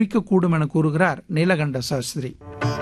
இருக்கக்கூடும் என கூறுகிறார் நீலகண்ட சாஸ்திரி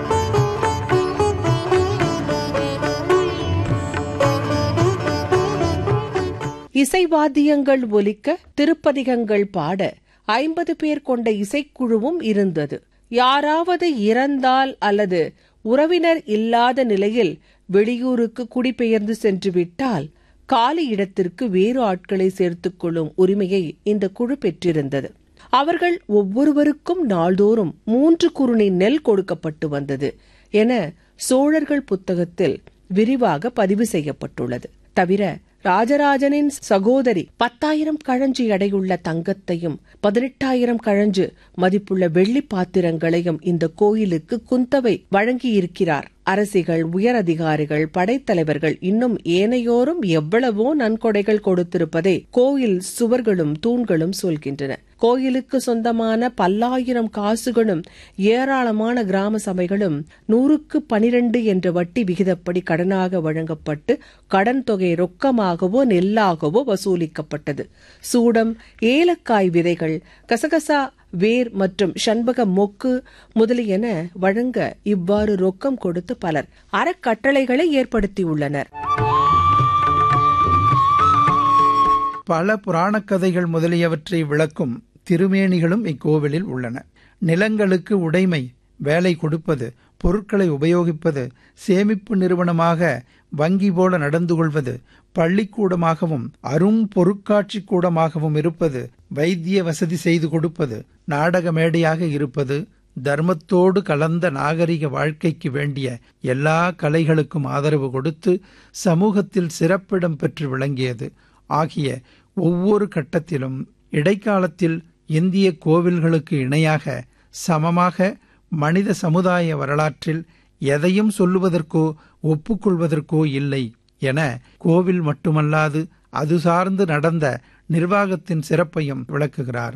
இசைவாத்தியங்கள் ஒலிக்க திருப்பதிகங்கள் பாட ஐம்பது பேர் கொண்ட இசைக்குழுவும் இருந்தது யாராவது இறந்தால் அல்லது உறவினர் இல்லாத நிலையில் வெளியூருக்கு குடிபெயர்ந்து சென்று விட்டால் காலி இடத்திற்கு வேறு ஆட்களை சேர்த்துக் கொள்ளும் உரிமையை இந்த குழு பெற்றிருந்தது அவர்கள் ஒவ்வொருவருக்கும் நாள்தோறும் மூன்று குருணி நெல் கொடுக்கப்பட்டு வந்தது என சோழர்கள் புத்தகத்தில் விரிவாக பதிவு செய்யப்பட்டுள்ளது தவிர ராஜராஜனின் சகோதரி பத்தாயிரம் கழஞ்சு எடையுள்ள தங்கத்தையும் பதினெட்டாயிரம் கழஞ்சு மதிப்புள்ள வெள்ளி பாத்திரங்களையும் இந்த கோயிலுக்கு குந்தவை வழங்கியிருக்கிறார் அரசிகள் உயர் அதிகாரிகள் படைத்தலைவர்கள் இன்னும் ஏனையோரும் எவ்வளவோ நன்கொடைகள் கொடுத்திருப்பதை கோயில் சுவர்களும் தூண்களும் சொல்கின்றன கோயிலுக்கு சொந்தமான பல்லாயிரம் காசுகளும் ஏராளமான கிராம சபைகளும் நூறுக்கு பனிரெண்டு என்ற வட்டி விகிதப்படி கடனாக வழங்கப்பட்டு கடன் தொகை ரொக்கமாகவோ நெல்லாகவோ வசூலிக்கப்பட்டது சூடம் ஏலக்காய் விதைகள் கசகசா வேர் மற்றும் சண்பக மொக்கு முதலியன வழங்க இவ்வாறு ரொக்கம் கொடுத்து பலர் அறக்கட்டளைகளை ஏற்படுத்தியுள்ளனர் பல புராணக் கதைகள் முதலியவற்றை விளக்கும் திருமேனிகளும் இக்கோவிலில் உள்ளன நிலங்களுக்கு உடைமை வேலை கொடுப்பது பொருட்களை உபயோகிப்பது சேமிப்பு நிறுவனமாக வங்கி போல நடந்து கொள்வது பள்ளிக்கூடமாகவும் அரும் பொருட்காட்சி கூடமாகவும் இருப்பது வைத்திய வசதி செய்து கொடுப்பது நாடக மேடையாக இருப்பது தர்மத்தோடு கலந்த நாகரிக வாழ்க்கைக்கு வேண்டிய எல்லா கலைகளுக்கும் ஆதரவு கொடுத்து சமூகத்தில் சிறப்பிடம் பெற்று விளங்கியது ஆகிய ஒவ்வொரு கட்டத்திலும் இடைக்காலத்தில் இந்திய கோவில்களுக்கு இணையாக சமமாக மனித சமுதாய வரலாற்றில் எதையும் சொல்லுவதற்கோ ஒப்புக்கொள்வதற்கோ இல்லை என கோவில் மட்டுமல்லாது அது சார்ந்து நடந்த நிர்வாகத்தின் சிறப்பையும் விளக்குகிறார்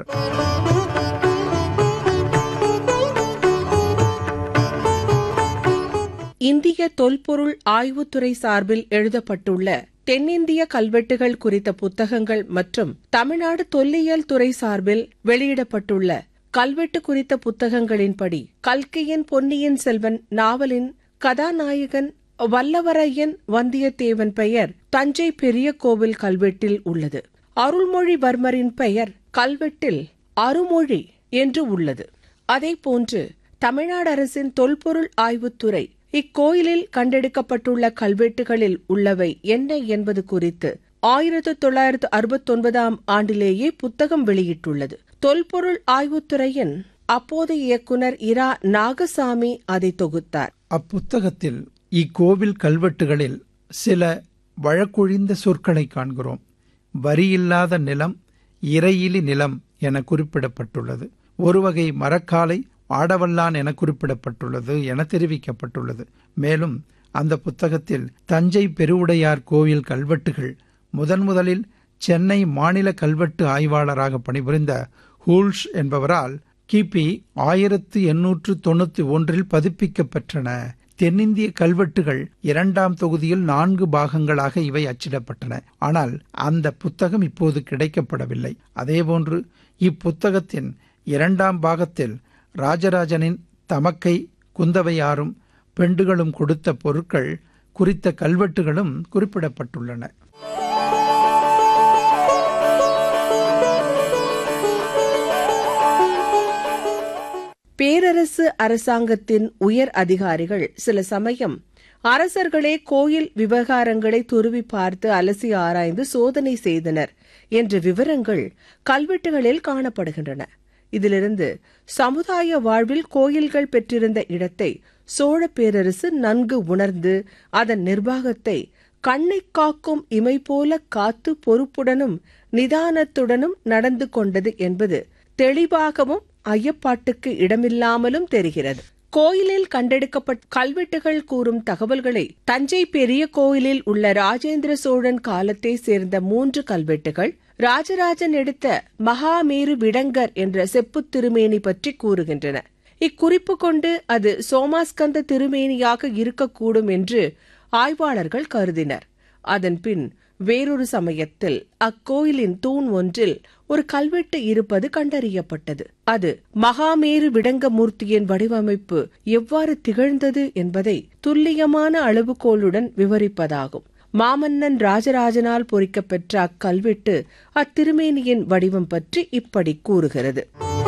இந்திய தொல்பொருள் ஆய்வுத்துறை சார்பில் எழுதப்பட்டுள்ள தென்னிந்திய கல்வெட்டுகள் குறித்த புத்தகங்கள் மற்றும் தமிழ்நாடு தொல்லியல் துறை சார்பில் வெளியிடப்பட்டுள்ள கல்வெட்டு குறித்த புத்தகங்களின்படி கல்கியின் பொன்னியின் செல்வன் நாவலின் கதாநாயகன் வல்லவரையன் வந்தியத்தேவன் பெயர் தஞ்சை பெரிய கோவில் கல்வெட்டில் உள்ளது அருள்மொழிவர்மரின் பெயர் கல்வெட்டில் அருமொழி என்று உள்ளது அதேபோன்று தமிழ்நாடு அரசின் தொல்பொருள் ஆய்வுத்துறை இக்கோயிலில் கண்டெடுக்கப்பட்டுள்ள கல்வெட்டுகளில் உள்ளவை என்ன என்பது குறித்து ஆயிரத்து தொள்ளாயிரத்து அறுபத்தொன்பதாம் ஆண்டிலேயே புத்தகம் வெளியிட்டுள்ளது தொல்பொருள் ஆய்வுத்துறையின் அப்போதைய இயக்குனர் இரா நாகசாமி அதை தொகுத்தார் அப்புத்தகத்தில் இக்கோவில் கல்வெட்டுகளில் சில வழக்கொழிந்த சொற்களை காண்கிறோம் வரியில்லாத நிலம் இறையிலி நிலம் என குறிப்பிடப்பட்டுள்ளது ஒரு வகை மரக்காலை ஆடவல்லான் என குறிப்பிடப்பட்டுள்ளது என தெரிவிக்கப்பட்டுள்ளது மேலும் அந்த புத்தகத்தில் தஞ்சை பெருவுடையார் கோவில் கல்வெட்டுகள் முதன் முதலில் சென்னை மாநில கல்வெட்டு ஆய்வாளராக பணிபுரிந்த ஹூல்ஷ் என்பவரால் கிபி ஆயிரத்து எண்ணூற்று தொண்ணூத்தி ஒன்றில் பதிப்பிக்கப்பெற்றன தென்னிந்திய கல்வெட்டுகள் இரண்டாம் தொகுதியில் நான்கு பாகங்களாக இவை அச்சிடப்பட்டன ஆனால் அந்த புத்தகம் இப்போது கிடைக்கப்படவில்லை அதேபோன்று இப்புத்தகத்தின் இரண்டாம் பாகத்தில் ராஜராஜனின் தமக்கை குந்தவையாரும் பெண்டுகளும் கொடுத்த பொருட்கள் குறித்த கல்வெட்டுகளும் குறிப்பிடப்பட்டுள்ளன பேரரசு அரசாங்கத்தின் உயர் அதிகாரிகள் சில சமயம் அரசர்களே கோயில் விவகாரங்களை துருவி பார்த்து அலசி ஆராய்ந்து சோதனை செய்தனர் என்ற விவரங்கள் கல்வெட்டுகளில் காணப்படுகின்றன இதிலிருந்து சமுதாய வாழ்வில் கோயில்கள் பெற்றிருந்த இடத்தை சோழ பேரரசு நன்கு உணர்ந்து அதன் நிர்வாகத்தை கண்ணை காக்கும் இமை போல காத்து பொறுப்புடனும் நிதானத்துடனும் நடந்து கொண்டது என்பது தெளிவாகவும் ஐயப்பாட்டுக்கு இடமில்லாமலும் தெரிகிறது கோயிலில் கண்டெடுக்கப்பட்ட கல்வெட்டுகள் கூறும் தகவல்களை தஞ்சை பெரிய கோயிலில் உள்ள ராஜேந்திர சோழன் காலத்தை சேர்ந்த மூன்று கல்வெட்டுகள் ராஜராஜன் எடுத்த மகாமேரு விடங்கர் என்ற செப்பு திருமேனி பற்றி கூறுகின்றன இக்குறிப்பு கொண்டு அது சோமாஸ்கந்த திருமேனியாக இருக்கக்கூடும் என்று ஆய்வாளர்கள் கருதினர் அதன்பின் வேறொரு சமயத்தில் அக்கோயிலின் தூண் ஒன்றில் ஒரு கல்வெட்டு இருப்பது கண்டறியப்பட்டது அது மகாமேரு விடங்கமூர்த்தியின் வடிவமைப்பு எவ்வாறு திகழ்ந்தது என்பதை துல்லியமான அளவுகோலுடன் விவரிப்பதாகும் மாமன்னன் ராஜராஜனால் பொறிக்கப்பெற்ற அக்கல்வெட்டு அத்திருமேனியின் வடிவம் பற்றி இப்படி கூறுகிறது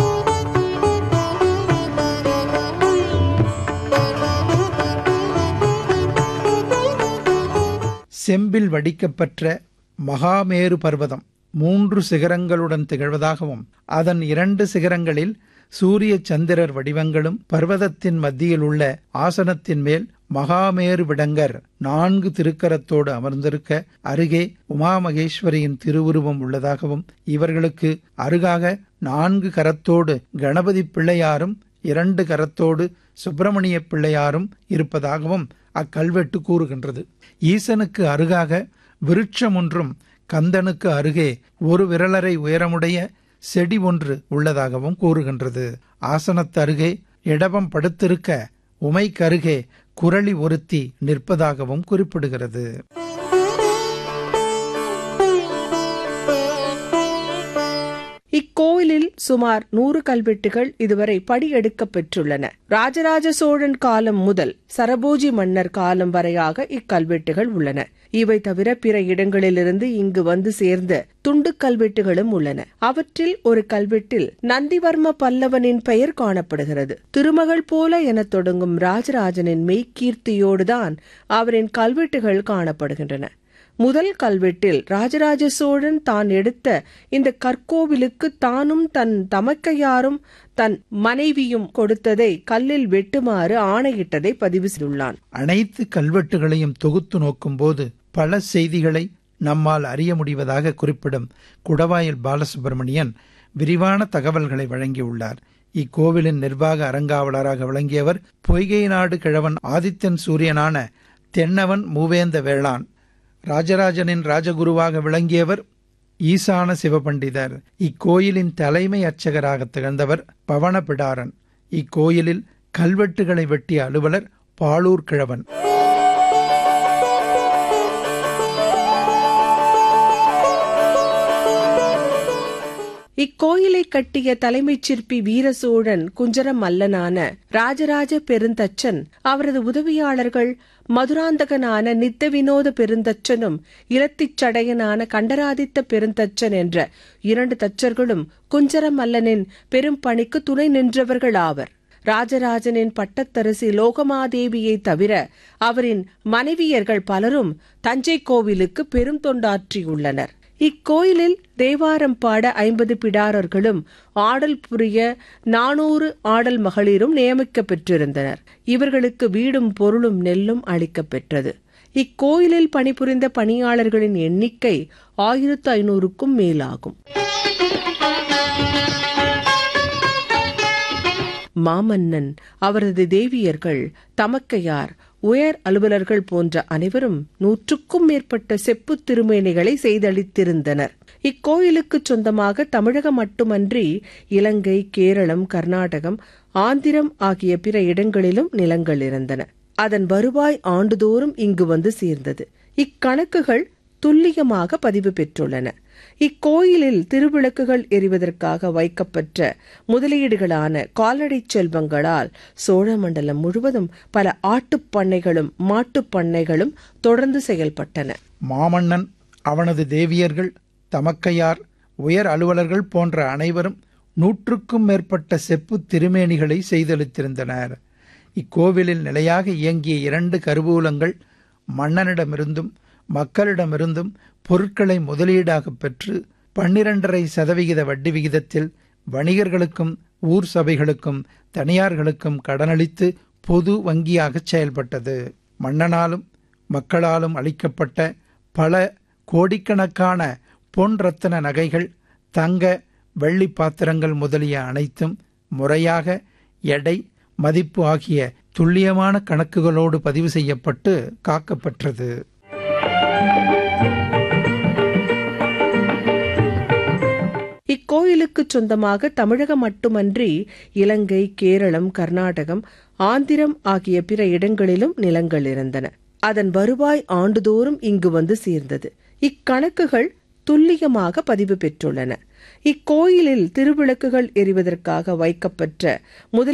செம்பில் வடிக்கப்பெற்ற மகாமேரு பர்வதம் மூன்று சிகரங்களுடன் திகழ்வதாகவும் அதன் இரண்டு சிகரங்களில் சூரிய சந்திரர் வடிவங்களும் பர்வதத்தின் மத்தியில் உள்ள ஆசனத்தின் மேல் மகாமேரு விடங்கர் நான்கு திருக்கரத்தோடு அமர்ந்திருக்க அருகே உமாமகேஸ்வரியின் திருவுருவம் உள்ளதாகவும் இவர்களுக்கு அருகாக நான்கு கரத்தோடு கணபதி பிள்ளையாரும் இரண்டு கரத்தோடு சுப்பிரமணிய பிள்ளையாரும் இருப்பதாகவும் அக்கல்வெட்டு கூறுகின்றது ஈசனுக்கு அருகாக விருட்சம் ஒன்றும் கந்தனுக்கு அருகே ஒரு விரலரை உயரமுடைய செடி ஒன்று உள்ளதாகவும் கூறுகின்றது ஆசனத்து அருகே இடபம் படுத்திருக்க உமைக்கருகே குரளி ஒருத்தி நிற்பதாகவும் குறிப்பிடுகிறது இக்கோயிலில் சுமார் நூறு கல்வெட்டுகள் இதுவரை படியெடுக்கப் பெற்றுள்ளன ராஜராஜ சோழன் காலம் முதல் சரபோஜி மன்னர் காலம் வரையாக இக்கல்வெட்டுகள் உள்ளன இவை தவிர பிற இடங்களிலிருந்து இங்கு வந்து சேர்ந்த துண்டு கல்வெட்டுகளும் உள்ளன அவற்றில் ஒரு கல்வெட்டில் நந்திவர்ம பல்லவனின் பெயர் காணப்படுகிறது திருமகள் போல எனத் தொடங்கும் ராஜராஜனின் மெய்க்கீர்த்தியோடுதான் அவரின் கல்வெட்டுகள் காணப்படுகின்றன முதல் கல்வெட்டில் ராஜராஜ சோழன் தான் எடுத்த இந்த கற்கோவிலுக்கு தானும் தன் தமக்கையாரும் தன் மனைவியும் கொடுத்ததை கல்லில் வெட்டுமாறு ஆணையிட்டதை பதிவு செய்துள்ளான் அனைத்து கல்வெட்டுகளையும் தொகுத்து நோக்கும்போது பல செய்திகளை நம்மால் அறிய முடிவதாக குறிப்பிடும் குடவாயில் பாலசுப்பிரமணியன் விரிவான தகவல்களை வழங்கியுள்ளார் இக்கோவிலின் நிர்வாக அறங்காவலராக விளங்கியவர் பொய்கை நாடு கிழவன் ஆதித்தன் சூரியனான தென்னவன் மூவேந்த வேளான் ராஜராஜனின் ராஜகுருவாக விளங்கியவர் ஈசான சிவபண்டிதர் இக்கோயிலின் தலைமை அர்ச்சகராக திகழ்ந்தவர் பவனபிடாரன் இக்கோயிலில் கல்வெட்டுகளை வெட்டிய அலுவலர் பாலூர் கிழவன் இக்கோயிலை கட்டிய தலைமைச் சிற்பி வீரசோழன் குஞ்சர மல்லனான ராஜராஜ பெருந்தச்சன் அவரது உதவியாளர்கள் மதுராந்தகனான நித்த வினோத பெருந்தச்சனும் இலத்திச் சடையனான கண்டராதித்த பெருந்தச்சன் என்ற இரண்டு தச்சர்களும் குஞ்சர மல்லனின் பெரும் பணிக்கு துணை நின்றவர்கள் ஆவர் ராஜராஜனின் பட்டத்தரசி லோகமாதேவியை தவிர அவரின் மனைவியர்கள் பலரும் தஞ்சை கோவிலுக்கு பெரும் தொண்டாற்றியுள்ளனர் இக்கோயிலில் தேவாரம் பாட ஐம்பது பிடாரர்களும் ஆடல் புரிய நானூறு ஆடல் மகளிரும் நியமிக்கப் பெற்றிருந்தனர் இவர்களுக்கு வீடும் பொருளும் நெல்லும் அளிக்கப் பெற்றது இக்கோயிலில் பணிபுரிந்த பணியாளர்களின் எண்ணிக்கை ஆயிரத்து ஐநூறுக்கும் மேலாகும் மாமன்னன் அவரது தேவியர்கள் தமக்கையார் உயர் அலுவலர்கள் போன்ற அனைவரும் நூற்றுக்கும் மேற்பட்ட செப்பு திருமேனிகளை செய்தளித்திருந்தனர் இக்கோயிலுக்கு சொந்தமாக தமிழகம் மட்டுமன்றி இலங்கை கேரளம் கர்நாடகம் ஆந்திரம் ஆகிய பிற இடங்களிலும் நிலங்கள் இருந்தன அதன் வருவாய் ஆண்டுதோறும் இங்கு வந்து சேர்ந்தது இக்கணக்குகள் துல்லியமாக பதிவு பெற்றுள்ளன இக்கோயிலில் திருவிளக்குகள் எரிவதற்காக வைக்கப்பெற்ற முதலீடுகளான கால்நடை செல்வங்களால் சோழமண்டலம் முழுவதும் பல ஆட்டுப் பண்ணைகளும் மாட்டுப் பண்ணைகளும் தொடர்ந்து செயல்பட்டன மாமன்னன் அவனது தேவியர்கள் தமக்கையார் உயர் அலுவலர்கள் போன்ற அனைவரும் நூற்றுக்கும் மேற்பட்ட செப்பு திருமேனிகளை செய்தளித்திருந்தனர் இக்கோவிலில் நிலையாக இயங்கிய இரண்டு கருவூலங்கள் மன்னனிடமிருந்தும் மக்களிடமிருந்தும் பொருட்களை முதலீடாக பெற்று பன்னிரண்டரை சதவிகித வட்டி விகிதத்தில் வணிகர்களுக்கும் ஊர் சபைகளுக்கும் தனியார்களுக்கும் கடனளித்து பொது வங்கியாக செயல்பட்டது மன்னனாலும் மக்களாலும் அளிக்கப்பட்ட பல கோடிக்கணக்கான பொன் ரத்தன நகைகள் தங்க வெள்ளி பாத்திரங்கள் முதலிய அனைத்தும் முறையாக எடை மதிப்பு ஆகிய துல்லியமான கணக்குகளோடு பதிவு செய்யப்பட்டு காக்கப்பெற்றது இக்கோயிலுக்கு சொந்தமாக தமிழகம் மட்டுமன்றி இலங்கை கேரளம் கர்நாடகம் ஆந்திரம் ஆகிய பிற இடங்களிலும் நிலங்கள் இருந்தன அதன் வருவாய் ஆண்டுதோறும் இங்கு வந்து சேர்ந்தது இக்கணக்குகள் துல்லியமாக பதிவு பெற்றுள்ளன இக்கோயிலில் திருவிளக்குகள் எரிவதற்காக வைக்கப்பட்ட முதலில்